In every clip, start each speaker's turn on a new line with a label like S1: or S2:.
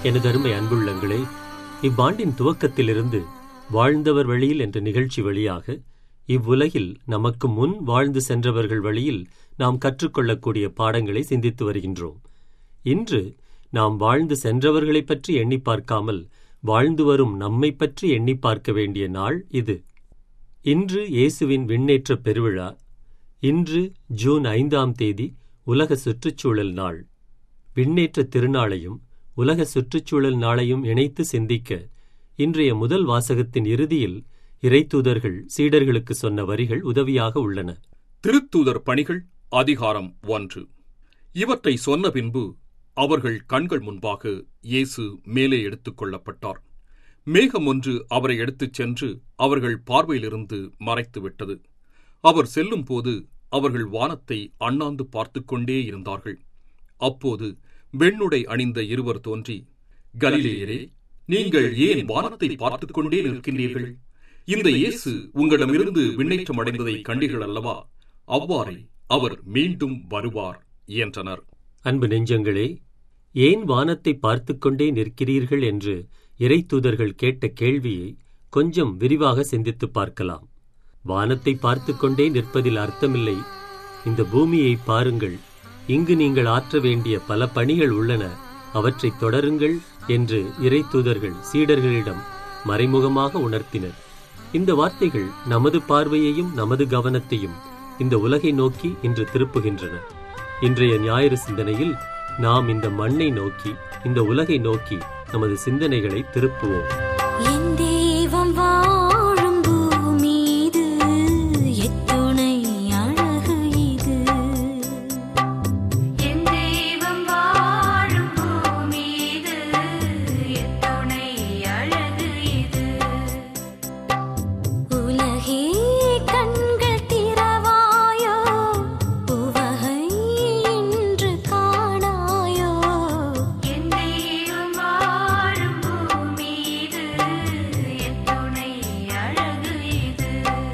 S1: எனதருமை அன்புள்ளங்களே இவ்வாண்டின் துவக்கத்திலிருந்து வாழ்ந்தவர் வழியில் என்ற நிகழ்ச்சி வழியாக இவ்வுலகில் நமக்கு முன் வாழ்ந்து சென்றவர்கள் வழியில் நாம் கற்றுக்கொள்ளக்கூடிய பாடங்களை சிந்தித்து வருகின்றோம் இன்று நாம் வாழ்ந்து சென்றவர்களைப் பற்றி எண்ணி பார்க்காமல் வாழ்ந்து வரும் நம்மை பற்றி எண்ணி பார்க்க வேண்டிய நாள் இது இன்று இயேசுவின் விண்ணேற்ற பெருவிழா இன்று ஜூன் ஐந்தாம் தேதி உலக சுற்றுச்சூழல் நாள் விண்ணேற்ற திருநாளையும் உலக சுற்றுச்சூழல் நாளையும் இணைத்து சிந்திக்க இன்றைய முதல் வாசகத்தின் இறுதியில் இறைத்தூதர்கள் சீடர்களுக்கு சொன்ன வரிகள் உதவியாக உள்ளன
S2: திருத்தூதர் பணிகள் அதிகாரம் ஒன்று இவற்றை சொன்ன பின்பு அவர்கள் கண்கள் முன்பாக இயேசு மேலே எடுத்துக் கொள்ளப்பட்டார் மேகம் ஒன்று அவரை எடுத்துச் சென்று அவர்கள் பார்வையிலிருந்து மறைத்து விட்டது அவர் செல்லும் போது அவர்கள் வானத்தை அண்ணாந்து பார்த்துக் கொண்டே இருந்தார்கள் அப்போது வெண்ணுடை அணிந்த இருவர் தோன்றி கலிலேயரே நீங்கள் ஏன் வானத்தை பார்த்துக் கொண்டே நிற்கின்றீர்கள் இந்த இயேசு உங்களிடமிருந்து விண்ணேற்றம் அடைந்ததை கண்டீர்கள் அல்லவா அவ்வாறே அவர் மீண்டும் வருவார் என்றனர்
S1: அன்பு நெஞ்சங்களே ஏன் வானத்தை பார்த்துக் கொண்டே நிற்கிறீர்கள் என்று இறைத்தூதர்கள் கேட்ட கேள்வியை கொஞ்சம் விரிவாக சிந்தித்துப் பார்க்கலாம் வானத்தை பார்த்துக் கொண்டே நிற்பதில் அர்த்தமில்லை இந்த பூமியை பாருங்கள் இங்கு நீங்கள் ஆற்ற வேண்டிய பல பணிகள் உள்ளன அவற்றை தொடருங்கள் என்று இறைத்தூதர்கள் சீடர்களிடம் மறைமுகமாக உணர்த்தினர் இந்த வார்த்தைகள் நமது பார்வையையும் நமது கவனத்தையும் இந்த உலகை நோக்கி இன்று திருப்புகின்றன இன்றைய ஞாயிறு சிந்தனையில் நாம் இந்த மண்ணை நோக்கி இந்த உலகை நோக்கி நமது சிந்தனைகளை திருப்புவோம்
S3: என் தெய்வம் வாழும் பூமீது எத்துணை அழகு இது
S4: என் தெய்வம் வாழும் பூமீது எத்துணை அழகு இது
S3: உலகே கண்கள் திறவாயோ உவகை இன்று காணாயோ
S4: என் தெய்வம் வாழும் பூமீது எத்துணை அழகு இது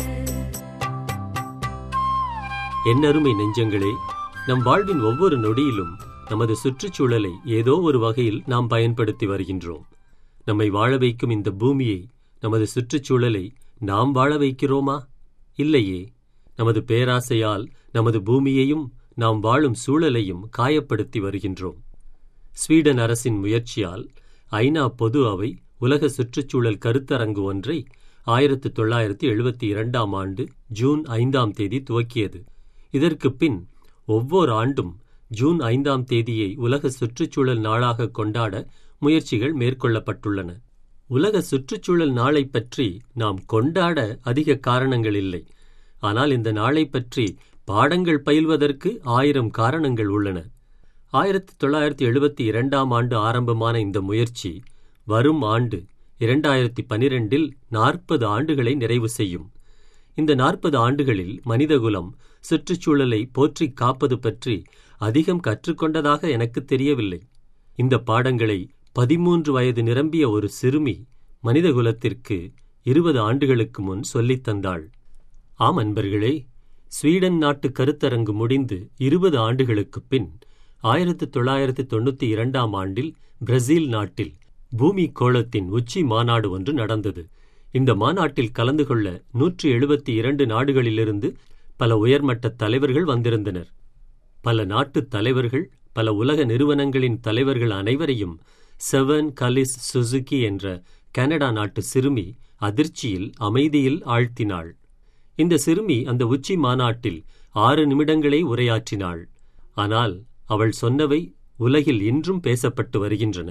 S1: என் அருமை நெஞ்சங்களே நம் வாழ்வின் ஒவ்வொரு நொடியிலும் நமது சுற்றுச்சூழலை ஏதோ ஒரு வகையில் நாம் பயன்படுத்தி வருகின்றோம் நம்மை வாழ வைக்கும் இந்த பூமியை நமது சுற்றுச்சூழலை நாம் வாழ வைக்கிறோமா இல்லையே நமது பேராசையால் நமது பூமியையும் நாம் வாழும் சூழலையும் காயப்படுத்தி வருகின்றோம் ஸ்வீடன் அரசின் முயற்சியால் ஐநா பொது அவை உலக சுற்றுச்சூழல் கருத்தரங்கு ஒன்றை ஆயிரத்து தொள்ளாயிரத்து எழுபத்தி இரண்டாம் ஆண்டு ஜூன் ஐந்தாம் தேதி துவக்கியது இதற்கு பின் ஒவ்வொரு ஆண்டும் ஜூன் ஐந்தாம் தேதியை உலக சுற்றுச்சூழல் நாளாக கொண்டாட முயற்சிகள் மேற்கொள்ளப்பட்டுள்ளன உலக சுற்றுச்சூழல் நாளை பற்றி நாம் கொண்டாட அதிக காரணங்கள் இல்லை ஆனால் இந்த நாளை பற்றி பாடங்கள் பயில்வதற்கு ஆயிரம் காரணங்கள் உள்ளன ஆயிரத்தி தொள்ளாயிரத்தி எழுபத்தி இரண்டாம் ஆண்டு ஆரம்பமான இந்த முயற்சி வரும் ஆண்டு இரண்டாயிரத்தி பனிரெண்டில் நாற்பது ஆண்டுகளை நிறைவு செய்யும் இந்த நாற்பது ஆண்டுகளில் மனிதகுலம் சுற்றுச்சூழலை போற்றிக் காப்பது பற்றி அதிகம் கற்றுக்கொண்டதாக எனக்கு தெரியவில்லை இந்த பாடங்களை பதிமூன்று வயது நிரம்பிய ஒரு சிறுமி மனிதகுலத்திற்கு இருபது ஆண்டுகளுக்கு முன் சொல்லித் தந்தாள் ஆம் அன்பர்களே ஸ்வீடன் நாட்டு கருத்தரங்கு முடிந்து இருபது ஆண்டுகளுக்குப் பின் ஆயிரத்து தொள்ளாயிரத்து தொண்ணூத்தி இரண்டாம் ஆண்டில் பிரேசில் நாட்டில் பூமி கோளத்தின் உச்சி மாநாடு ஒன்று நடந்தது இந்த மாநாட்டில் கலந்து கொள்ள நூற்றி எழுபத்தி இரண்டு நாடுகளிலிருந்து பல உயர்மட்ட தலைவர்கள் வந்திருந்தனர் பல நாட்டுத் தலைவர்கள் பல உலக நிறுவனங்களின் தலைவர்கள் அனைவரையும் செவன் கலிஸ் சுசுகி என்ற கனடா நாட்டு சிறுமி அதிர்ச்சியில் அமைதியில் ஆழ்த்தினாள் இந்த சிறுமி அந்த உச்சி மாநாட்டில் ஆறு நிமிடங்களே உரையாற்றினாள் ஆனால் அவள் சொன்னவை உலகில் இன்றும் பேசப்பட்டு வருகின்றன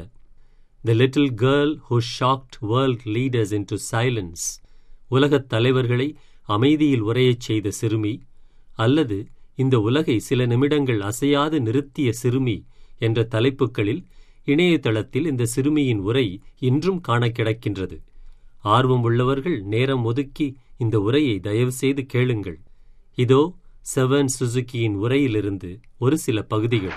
S1: the little girl who shocked world leaders into silence உலகத் தலைவர்களை அமைதியில் உரையச் செய்த சிறுமி அல்லது இந்த உலகை சில நிமிடங்கள் அசையாது நிறுத்திய சிறுமி என்ற தலைப்புகளில் இணையதளத்தில் இந்த சிறுமியின் உரை இன்றும் காண கிடக்கின்றது ஆர்வம் உள்ளவர்கள் நேரம் ஒதுக்கி இந்த உரையை தயவுசெய்து கேளுங்கள் இதோ செவன் சுசுகியின் உரையிலிருந்து ஒரு சில பகுதிகள்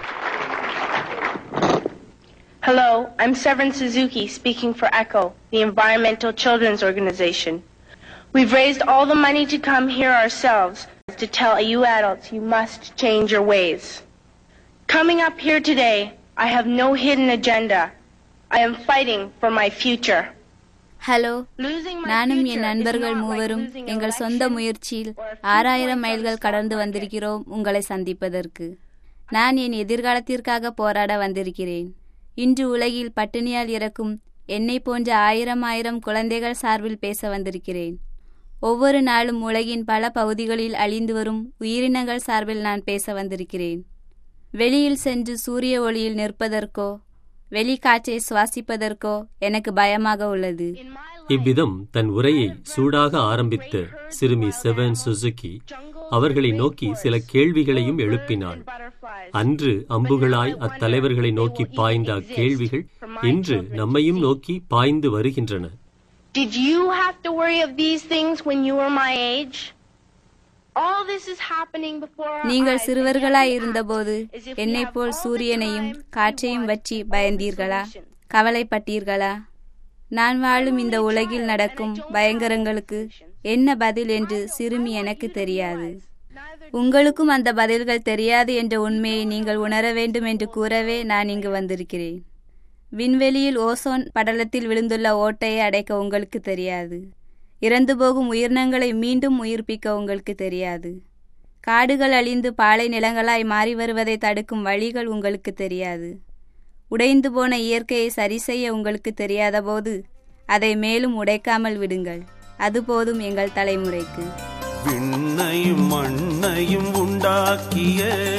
S5: Hello, I'm Severin Suzuki speaking for ECHO, the Environmental Children's Organization. We've raised all the money to come here ourselves to tell you adults you must change your ways. Coming up here today, I have no hidden agenda. I am fighting for my future.
S6: Hello
S5: Losing my
S6: நானும்
S5: future
S6: என்
S5: is
S6: நண்பர்கள்
S5: not like
S6: மூவரும்
S5: losing
S6: எங்கள் சொந்த
S5: elections
S6: முயற்சியில்
S5: or a few
S6: ஆறாயிரம்
S5: points on the
S6: மைல்கள்
S5: stock
S6: கடந்து
S5: market.
S6: வந்திருக்கிறோம் உங்களை சந்திப்பதற்கு நான் என் எதிர்காலத்திற்காக போராட வந்திருக்கிறேன் இன்று உலகில் பட்டினியால் இறக்கும் என்னை போன்ற ஆயிரம் ஆயிரம் குழந்தைகள் சார்பில் பேச வந்திருக்கிறேன் ஒவ்வொரு நாளும் உலகின் பல பகுதிகளில் அழிந்து வரும் உயிரினங்கள் சார்பில் நான் பேச வந்திருக்கிறேன் வெளியில் சென்று சூரிய ஒளியில் நிற்பதற்கோ வெளிக்காற்றை சுவாசிப்பதற்கோ எனக்கு பயமாக உள்ளது
S5: In my life,
S1: இவ்விதம் தன் உரையை சூடாக ஆரம்பித்த சிறுமி செவன் சுசுகி அவர்களை நோக்கி சில கேள்விகளையும் எழுப்பினாள் அன்று அம்புகளாய் அத்தலைவர்களை நோக்கி பாய்ந்த அக்கேள்விகள் இன்று நம்மையும் நோக்கி பாய்ந்து வருகின்றன
S5: Did you have to worry of these things when you were my age? All this is happening before our
S6: நீங்கள்
S5: eyes,
S6: சிறுவர்களாய்
S5: and yet we
S6: இருந்தபோது
S5: act as if we
S6: என்னைப்
S5: have
S6: போல்
S5: all the
S6: சூரியனையும்
S5: time we
S6: காற்றையும்
S5: want,
S6: வற்றி
S5: all the
S6: பயந்தீர்களா
S5: solutions.
S6: கவலைப்பட்டீர்களா நான் வாழும் இந்த உலகில் நடக்கும் பயங்கரங்களுக்கு என்ன பதில் என்று சிறுமி எனக்கு தெரியாது உங்களுக்கும் அந்த பதில்கள் தெரியாது என்ற உண்மையை நீங்கள் உணர வேண்டும் என்று கூறவே நான் இங்கு வந்திருக்கிறேன் விண்வெளியில் ஓசோன் படலத்தில் விழுந்துள்ள ஓட்டையை அடைக்க உங்களுக்கு தெரியாது இறந்து போகும் உயிரினங்களை மீண்டும் உயிர்ப்பிக்க உங்களுக்கு தெரியாது காடுகள் அழிந்து பாலை நிலங்களாய் மாறி வருவதை தடுக்கும் வழிகள் உங்களுக்கு தெரியாது உடைந்து போன இயற்கையை சரி செய்ய உங்களுக்கு தெரியாத போது அதை மேலும் உடைக்காமல் விடுங்கள் அது போதும் எங்கள் தலைமுறைக்கு
S7: விண்ணையும் மண்ணையும் உண்டாக்கிய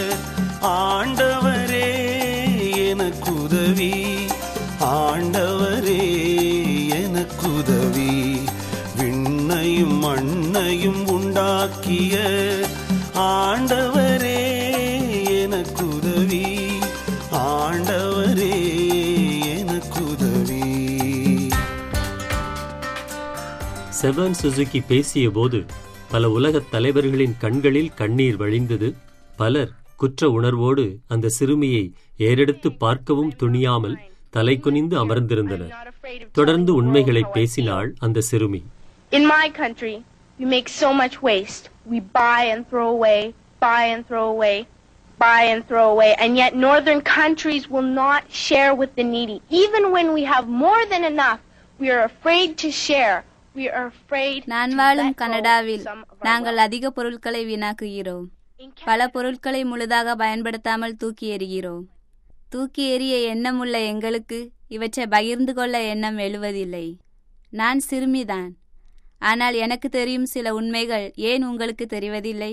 S7: ஆண்டவரே எனக்குதவி ஆண்டவரே எனக்குதவி விண்ணையும் மண்ணையும் உண்டாக்கிய ஆண்டவரே எனக்குதவி ஆண்டவரே எனக்குதவி
S1: செவன் சுசுகி பேசியபோது பல உலகத் தலைவர்களின் கண்களில் கண்ணீர் வழிந்தது பலர் குற்ற உணர்வோடு அந்த சிறுமியை ஏறெடுத்து பார்க்கவும் துணியாமல் தலை குனிந்து அமர்ந்திருந்தனர் தொடர்ந்து உண்மைகளை பேசினாள் அந்த சிறுமி
S5: In my country, we make so much waste. We buy and throw away, buy and throw away, buy and throw away, and yet northern countries will not share with the needy. Even when we have more than enough, we are afraid to share. We are afraid
S6: நான்
S5: to
S6: வாழும்
S5: let go
S6: கனடாவில்
S5: some of our
S6: நாங்கள்
S5: wealth.
S6: அதிக பொருட்களை வீணாக்குகிறோம்
S5: In
S6: பல
S5: Canada,
S6: பொருட்களை முழுதாக பயன்படுத்தாமல் தூக்கி எறிகிறோம் தூக்கி எறிய எண்ணமுள்ள எங்களுக்கு இவற்றை பகிர்ந்து கொள்ள எண்ணம் எழுவதில்லை நான் சிறுமிதான் ஆனால் எனக்கு தெரியும் சில உண்மைகள் ஏன் உங்களுக்கு தெரிவதில்லை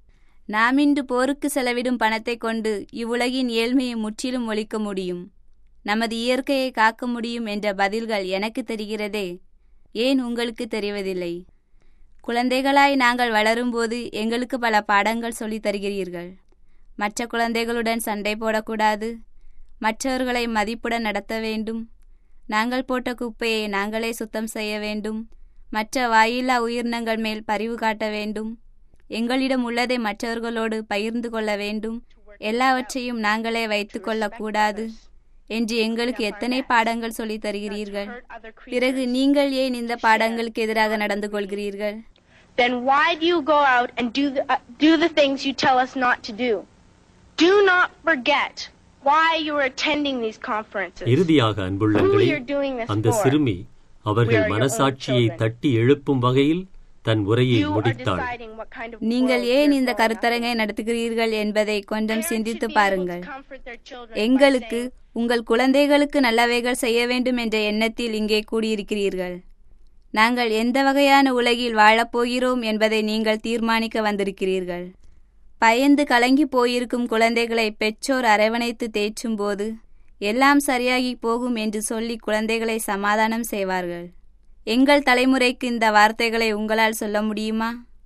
S6: நாம் இன்று போருக்கு செலவிடும் பணத்தை கொண்டு இவ்வுலகின் ஏழ்மையை முற்றிலும் ஒழிக்க முடியும் நமது இயற்கையை காக்க முடியும் என்ற பதில்கள் எனக்கு தெரிகிறதே ஏன் உங்களுக்கு தெரிவதில்லை குழந்தைகளாய் நாங்கள் வளரும்போது எங்களுக்கு பல பாடங்கள் சொல்லித் தருகிறீர்கள் மற்ற குழந்தைகளுடன் சண்டை போடக்கூடாது மற்றவர்களை மதிப்புடன் நடத்த வேண்டும் நாங்கள் போட்ட குப்பையை நாங்களே சுத்தம் செய்ய வேண்டும் மற்ற வாயில்லா உயிரினங்கள் மேல் பரிவு காட்ட வேண்டும் எங்களிடம் உள்ளதை மற்றவர்களோடு பகிர்ந்து கொள்ள வேண்டும் எல்லாவற்றையும் நாங்களே வைத்துக் கொள்ளக்கூடாது என்று எங்களுக்கு எத்தனை பாடங்கள் சொல்லித் தருகிறீர்கள் பிறகு நீங்கள் ஏன் இந்த பாடங்களுக்கு எதிராக நடந்து கொள்கிறீர்கள்
S5: then why do you go out and do the, uh, do the things you tell us not to do? Do not forget why you are attending these conferences.
S1: இறுதியாக
S5: Who
S1: அன்புள்ளங்களே
S5: you're doing this
S1: அந்த
S5: for.
S1: சிறுமி
S5: We
S1: அவர்கள்
S5: are your own
S1: மனசாட்சியை
S5: children.
S1: தட்டி எழுப்பும் வகையில் தன் உரையை
S5: You are
S1: முடித்தாள்
S5: deciding what kind of
S6: நீங்கள்
S5: world
S6: ஏன்
S5: you're
S6: இந்த
S5: growing up
S6: கருத்தரங்கை நடத்துகிறீர்கள் என்பதை கொஞ்சம்
S5: Parents
S6: சிந்தித்து
S5: should be able to
S6: பாருங்கள்
S5: comfort their children by
S6: எங்களுக்கு
S5: saying,
S6: உங்கள் குழந்தைகளுக்கு நல்லவைகள் செய்ய வேண்டும் என்ற எண்ணத்தில் இங்கே கூடியிருக்கிறீர்கள் நாங்கள் எந்த வகையான உலகில் வாழப்போகிறோம் என்பதை நீங்கள் தீர்மானிக்க வந்திருக்கிறீர்கள் பயந்து கலங்கி போயிருக்கும் குழந்தைகளை பெற்றோர் அரவணைத்து தேற்றும் போது எல்லாம் சரியாகி போகும் என்று சொல்லி குழந்தைகளை சமாதானம் செய்வார்கள் எங்கள் தலைமுறைக்கு இந்த வார்த்தைகளை உங்களால் சொல்ல முடியுமா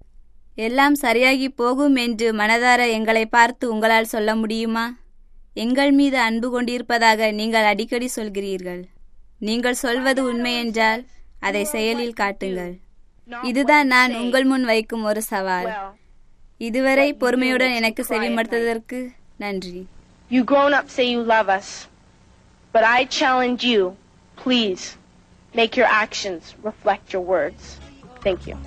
S6: எல்லாம் சரியாகி போகும் என்று மனதார எங்களை பார்த்து உங்களால் சொல்ல முடியுமா எங்கள் மீது அன்பு கொண்டிருப்பதாக நீங்கள் அடிக்கடி சொல்கிறீர்கள் நீங்கள் சொல்வது உண்மை என்றால் அதை செயலில் காட்டுங்கள் இதுதான் நான் உங்கள் முன் வைக்கும் ஒரு சவால்
S5: well,
S6: இதுவரை பொறுமையுடன் எனக்கு செவிமடுத்ததற்கு நன்றி
S5: you grown up say you love us, but I challenge you, please, make your actions reflect your words. Thank you.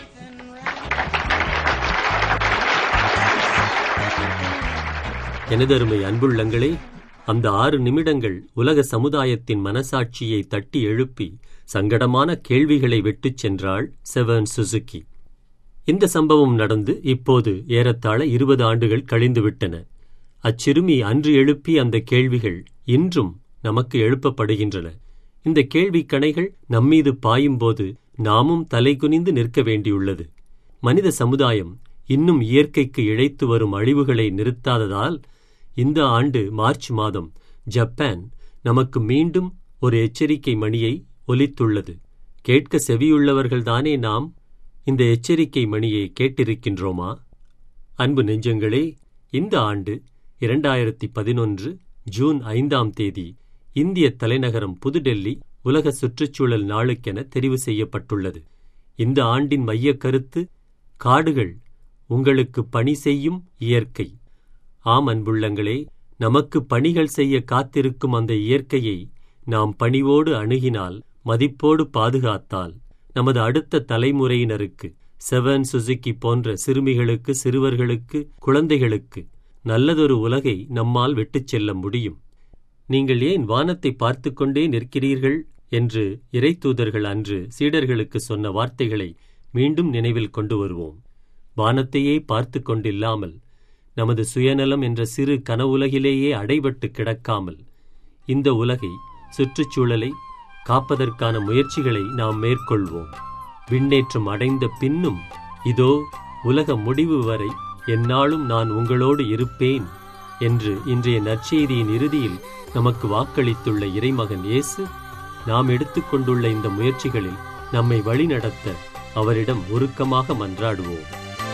S1: எனதருமை அன்புள்ளங்களே அந்த ஆறு நிமிடங்கள் உலக சமுதாயத்தின் மனசாட்சியை தட்டி எழுப்பி சங்கடமான கேள்விகளை விட்டுச் சென்றாள் செவன் சுசுகி இந்த சம்பவம் நடந்து இப்போது ஏறத்தாழ இருபது ஆண்டுகள் கழிந்துவிட்டன அச்சிறுமி அன்று எழுப்பிய அந்த கேள்விகள் இன்றும் நமக்கு எழுப்பப்படுகின்றன இந்த கேள்விக் கணைகள் நம்மீது பாயும்போது நாமும் தலைகுனிந்து நிற்க வேண்டியுள்ளது மனித சமுதாயம் இன்னும் இயற்கைக்கு இழைத்து வரும் அழிவுகளை நிறுத்தாததால் இந்த ஆண்டு மார்ச் மாதம் ஜப்பான் நமக்கு மீண்டும் ஒரு எச்சரிக்கை மணியை ஒலித்துள்ளது கேட்க செவியுள்ளவர்கள்தானே நாம் இந்த எச்சரிக்கை மணியை கேட்டிருக்கின்றோமா அன்பு நெஞ்சங்களே இந்த ஆண்டு இரண்டாயிரத்தி பதினொன்று ஜூன் ஐந்தாம் தேதி இந்திய தலைநகரம் புதுடெல்லி உலக சுற்றுச்சூழல் நாளுக்கென தெரிவு செய்யப்பட்டுள்ளது இந்த ஆண்டின் மையக் கருத்து காடுகள் உங்களுக்கு பணி செய்யும் இயற்கை ஆம் அன்புள்ளங்களே நமக்கு பணிகள் செய்ய காத்திருக்கும் அந்த இயற்கையை நாம் பணிவோடு அணுகினால் மதிப்போடு பாதுகாத்தால் நமது அடுத்த தலைமுறையினருக்கு செவன் சுசுகி போன்ற சிறுமிகளுக்கு சிறுவர்களுக்கு குழந்தைகளுக்கு நல்லதொரு உலகை நம்மால் விட்டுச் செல்ல முடியும் நீங்கள் ஏன் வானத்தை பார்த்து கொண்டே நிற்கிறீர்கள் என்று இறைத்தூதர்கள் அன்று சீடர்களுக்கு சொன்ன வார்த்தைகளை மீண்டும் நினைவில் கொண்டு வருவோம் வானத்தையே பார்த்து கொண்டில்லாமல் நமது சுயநலம் என்ற சிறு கனவுலகிலேயே அடைபட்டு கிடக்காமல் இந்த உலகை சுற்றுச்சூழலை காப்பதற்கான முயற்சிகளை நாம் மேற்கொள்வோம் விண்ணேற்றம் அடைந்த பின்னும் இதோ உலக முடிவு வரை எந்நாளும் நான் உங்களோடு இருப்பேன் என்று இன்றைய நற்செய்தியின் இறுதியில் நமக்கு வாக்களித்துள்ள இறைமகன் இயேசு நாம் எடுத்துக்கொண்டுள்ள இந்த முயற்சிகளில் நம்மை வழிநடத்த அவரிடம் உருக்கமாக மன்றாடுவோம்